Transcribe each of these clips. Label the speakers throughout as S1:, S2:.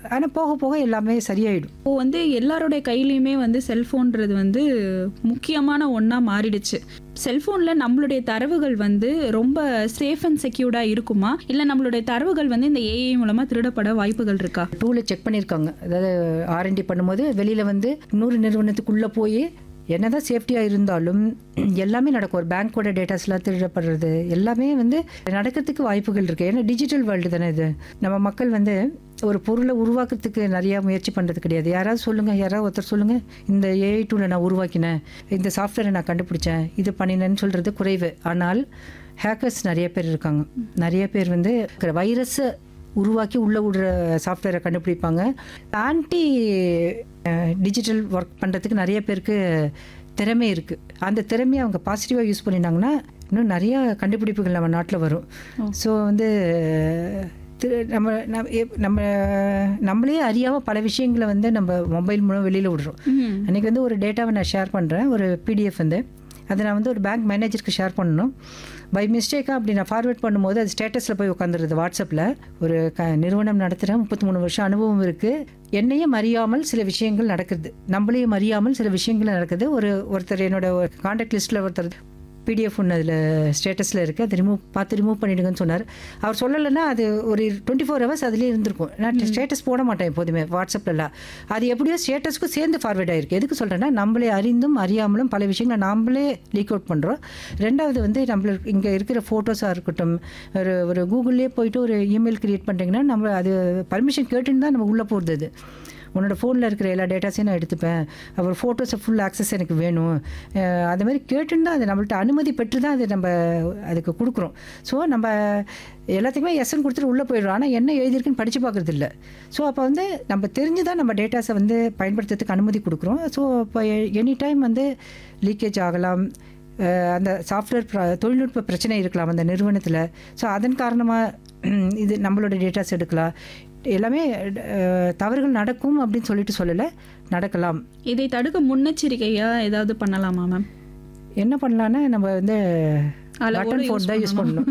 S1: ஆனால் போக போக எல்லாமே சரியாயிடும்
S2: இப்போ வந்து எல்லாருடைய கையிலையுமே வந்து செல்ஃபோன்றது வந்து முக்கியமான ஒன்றா மாறிடுச்சு செல்ஃபோனில் நம்மளுடைய தரவுகள் வந்து ரொம்ப சேஃப் அண்ட் செக்யூர்டாக இருக்குமா இல்லை நம்மளுடைய தரவுகள் வந்து இந்த ஏஐ மூலமாக திருடப்பட வாய்ப்புகள் இருக்கா
S1: டூவில் செக் பண்ணியிருக்காங்க அதாவது ஆர்என்டி பண்ணும்போது வெளியில் வந்து இன்னொரு நிறுவனத்துக்குள்ளே போய் என்னதான் சேஃப்டியாக இருந்தாலும் எல்லாமே நடக்கும் ஒரு பேங்க்கோட டேட்டாஸ்லாம் திருடப்படுறது எல்லாமே வந்து நடக்கிறதுக்கு வாய்ப்புகள் இருக்குது ஏன்னா டிஜிட்டல் வேர்ல்டு தானே இது நம்ம மக்கள் வந்து ஒரு பொருளை உருவாக்குறதுக்கு நிறையா முயற்சி பண்ணுறது கிடையாது யாராவது சொல்லுங்கள் யாராவது ஒருத்தர் சொல்லுங்கள் இந்த ஏஐ டூலை நான் உருவாக்கினேன் இந்த சாஃப்ட்வேரை நான் கண்டுபிடிச்சேன் இது பண்ணினேன்னு சொல்கிறது குறைவு ஆனால் ஹேக்கர்ஸ் நிறைய பேர் இருக்காங்க நிறைய பேர் வந்து வைரஸை உருவாக்கி உள்ளே விடுற சாஃப்ட்வேரை கண்டுபிடிப்பாங்க ஆன்டி டிஜிட்டல் ஒர்க் பண்ணுறதுக்கு நிறைய பேருக்கு திறமை இருக்குது அந்த திறமையை அவங்க பாசிட்டிவாக யூஸ் பண்ணினாங்கன்னா இன்னும் நிறைய கண்டுபிடிப்புகள் நம்ம நாட்டில் வரும் ஸோ வந்து திரு நம்ம நம்ம எப்- நம்ம நம்மளே அறியாமல் பல விஷயங்களை வந்து நம்ம மொபைல் மூலம் வெளியில் விடுறோம் அன்றைக்கி வந்து ஒரு டேட்டாவை நான் ஷேர் பண்ணுறேன் ஒரு பிடிஎஃப் வந்து அதை நான் வந்து ஒரு பேங்க் மேனேஜருக்கு ஷேர் பண்ணணும் பை மிஸ்டேக்காக அப்படி நான் ஃபார்வேர்ட் பண்ணும்போது அது ஸ்டேட்டஸில் போய் உட்காந்துருது வாட்ஸ்அப்பில் ஒரு க நிறுவனம் நடத்துகிறேன் முப்பத்தி மூணு வருஷம் அனுபவம் இருக்குது என்னையும் அறியாமல் சில விஷயங்கள் நடக்குது நம்மளையும் அறியாமல் சில விஷயங்கள் நடக்குது ஒரு ஒருத்தர் என்னோட காண்டாக்ட் லிஸ்ட்டில் ஒருத்தர் பிடிஎஃப் ஒன்று அதில் ஸ்டேட்டஸில் இருக்குது அதை ரிமூவ் பார்த்து ரிமூவ் பண்ணிடுங்கன்னு சொன்னார் அவர் சொல்லலைன்னா அது ஒரு டுவெண்ட்டி ஃபோர் ஹவர்ஸ் அதுலேயே இருந்திருக்கும் நான் ஸ்டேட்டஸ் போட மாட்டேன் எப்போதுமே வாட்ஸ்அப்லலாம் அது எப்படியோ ஸ்டேட்டஸ்க்கும் சேர்ந்து ஃபார்வேர்ட் ஆயிருக்கு எதுக்கு சொல்கிறேன்னா நம்மளே அறிந்தும் அறியாமலும் பல விஷயங்களை நாமளே லீக் அவுட் பண்ணுறோம் ரெண்டாவது வந்து நம்மளுக்கு இங்கே இருக்கிற ஃபோட்டோஸாக இருக்கட்டும் ஒரு ஒரு கூகுள்லேயே போயிட்டு ஒரு இமெயில் கிரியேட் பண்ணுறீங்கன்னா நம்ம அது பர்மிஷன் கேட்டுன்னு தான் நம்ம உள்ளே போகிறது அது உன்னோட ஃபோனில் இருக்கிற எல்லா டேட்டாஸையும் நான் எடுத்துப்பேன் அப்புறம் ஃபோட்டோஸை ஃபுல் ஆக்சஸ் எனக்கு வேணும் அஹ் அது மாதிரி கேட்டுன்னு தான் அது நம்மள்ட்ட அனுமதி பெற்று தான் அது நம்ம அதுக்கு கொடுக்குறோம் ஸோ நம்ம எல்லாத்துக்குமே எஸ்என் கொடுத்துட்டு உள்ளே போயிடுறோம் ஆனால் என்ன எழுதியிருக்குன்னு படித்து பார்க்குறது இல்லை ஸோ அப்போ வந்து நம்ம தெரிஞ்சு தான் நம்ம டேட்டாஸை வந்து பயன்படுத்துறதுக்கு அனுமதி கொடுக்குறோம் ஸோ இப்போ எனி டைம் வந்து லீக்கேஜ் ஆகலாம் அஹ் அந்த சாஃப்ட்வேர் ப்ர- தொழில்நுட்ப பிரச்சனை இருக்கலாம் அந்த நிறுவனத்தில் ஸோ அதன் காரணமாக இது நம்மளோட டேட்டாஸ் எடுக்கலாம் எல்லாமே அஹ், தவறுகள் நடக்கும் அப்படின்னு சொல்லிட்டு சொல்லலை நடக்கலாம்
S2: இதை தடுக்க முன்னெச்சரிக்கையாக ஏதாவது பண்ணலாமா மேம்
S1: என்ன பண்ணலான்னா நம்ம வந்து
S2: அளவோட
S1: பட்டன் ஃபோன்
S2: use
S1: தான் யூஸ் பண்ணணும்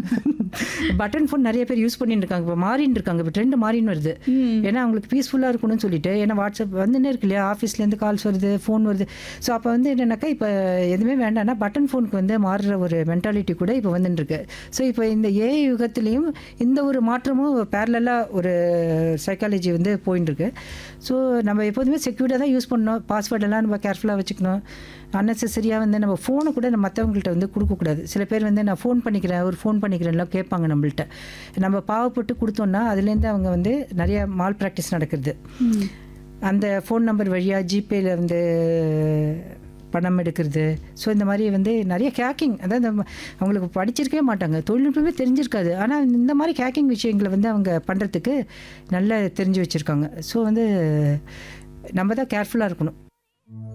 S1: பட்டன் ஃபோன் நிறைய பேர் யூஸ் பண்ணிட்டு இருக்காங்க இப்போ மாறின்னு இருக்காங்க இப்போ ட்ரெண்ட் மாறின்னு வருது ஏன்னா அவங்களுக்கு பீஸ்ஃபுல்லாக இருக்கணும்னு சொல்லிட்டு ஏன்னா வாட்ஸ்அப் வந்துன்னே இருக்கு இல்லையா ஆஃபீஸ்லேருந்து கால்ஸ் வருது ஃபோன் வருது ஸோ அப்போ வந்து என்னன்னாக்கா இப்போ எதுவுமே வேண்டாம்னா பட்டன் ஃபோனுக்கு வந்து மாறுற ஒரு மென்டாலிட்டி கூட இப்போ வந்துட்டு இருக்கு ஸோ இப்போ இந்த ஏஐ யுகத்துலேயும் இந்த ஒரு மாற்றமும் பேரலாக ஒரு சைக்காலஜி வந்து போயின்னு இருக்கு ஸோ நம்ம எப்போதுமே செக்யூர்டாக தான் யூஸ் பண்ணணும் பாஸ்வேர்டெல்லாம் நம்ம கேர்ஃபுல்லாக வச்சுக்கணும் அன்னெசரியாக வந்து நம்ம ஃபோனை கூட நம்ம மற்றவங்கள்ட்ட வந்து கொடுக்கக்கூடாது சில பேர் வந்து நான் ஃபோன் பண்ணிக்கிறேன் ஒரு ஃபோன் பண்ணிக்கிறேன்லாம் கேட்பாங்க நம்மள்ட்ட நம்ம பாவப்பட்டு கொடுத்தோன்னா அதுலேருந்து அவங்க வந்து நிறைய மால் ப்ராக்டிஸ் நடக்குது அந்த ஃபோன் நம்பர் வழியாக ஜிபேயில் வந்து பணம் எடுக்கிறது ஸோ இந்த மாதிரி வந்து நிறைய ஹேக்கிங் அதாவது நம்ம- அவங்களுக்கு படிச்சிருக்கவே மாட்டாங்க தொழில்நுட்பமே தெரிஞ்சிருக்காது ஆனால் இந்த மாதிரி ஹேக்கிங் விஷயங்களை வந்து அவங்க பண்ணுறதுக்கு நல்லா தெரிஞ்சு வச்சுருக்காங்க ஸோ வந்து நம்ம தான் கேர்ஃபுல்லாக இருக்கணும்